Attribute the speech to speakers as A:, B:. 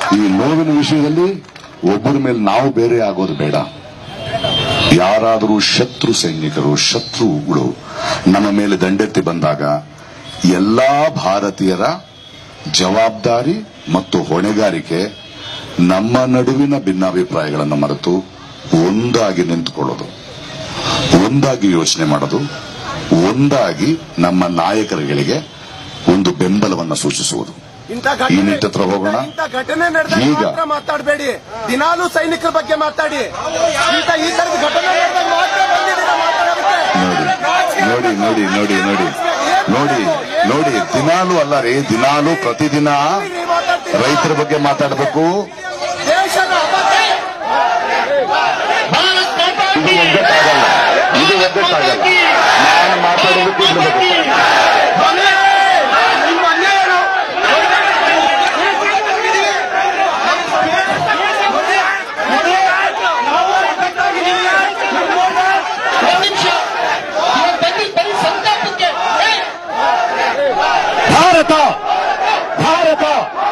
A: ಈ ನೋವಿನ ವಿಷಯದಲ್ಲಿ ಒಬ್ಬರ ಮೇಲೆ ನಾವು ಬೇರೆ ಆಗೋದು ಬೇಡ ಯಾರಾದರೂ ಶತ್ರು ಸೈನಿಕರು ಶತ್ರುಗಳು ನಮ್ಮ ಮೇಲೆ ದಂಡೆತ್ತಿ ಬಂದಾಗ ಎಲ್ಲಾ ಭಾರತೀಯರ ಜವಾಬ್ದಾರಿ ಮತ್ತು ಹೊಣೆಗಾರಿಕೆ ನಮ್ಮ ನಡುವಿನ ಭಿನ್ನಾಭಿಪ್ರಾಯಗಳನ್ನು ಮರೆತು ಒಂದಾಗಿ ನಿಂತುಕೊಳ್ಳೋದು ಒಂದಾಗಿ ಯೋಚನೆ ಮಾಡೋದು ಒಂದಾಗಿ ನಮ್ಮ ನಾಯಕರುಗಳಿಗೆ ಒಂದು ಬೆಂಬಲವನ್ನು ಸೂಚಿಸುವುದು
B: ಇಂಥ
A: ಈ
B: ಘಟನೆ
A: ನಿಟ್ಟಿನ ಹತ್ರ ಹೋಗೋಣ
B: ಇಂಥ ಘಟನೆ ನಡೆದಾಗ
A: ಈಗ
B: ಮಾತ್ರ ಮಾತಾಡಬೇಡಿ ದಿನಾಲೂ ಸೈನಿಕರ ಬಗ್ಗೆ ಮಾತಾಡಿ ಇಂಥ ಈ ತರದ ಘಟನೆ ನಡೆದಾಗ ಮಾತ್ರ ಬಂದಿದ್ದೀರಾ ಮಾತಾಡೋದಕ್ಕೆ
A: ನೋಡಿ ನೋಡಿ ನೋಡಿ ನೋಡಿ ನೋಡಿ ನೋಡಿ ದಿನಾಲು ಅಲ್ಲ ರೀ ದಿನಾಲು ಪ್ರತಿದಿನ ರೈತರ ಬಗ್ಗೆ ಮಾತಾಡಬೇಕು
B: ದೇಶದ ಅಪತೆ
A: ಇದು ಒಗ್ಗಟ್ಟಾಗಲ್ಲ ಇದು ಒಗ್ಗಟ್ಟಾಗಲ್ಲ ನಾನು ಮಾತಾಡೋದಕ್ಕೆ ಬಿಡಬೇಕು
B: ನಿಮ್ಮ ಅನ್ಯಾಯ
C: ಭಾರತ ಭಾರತ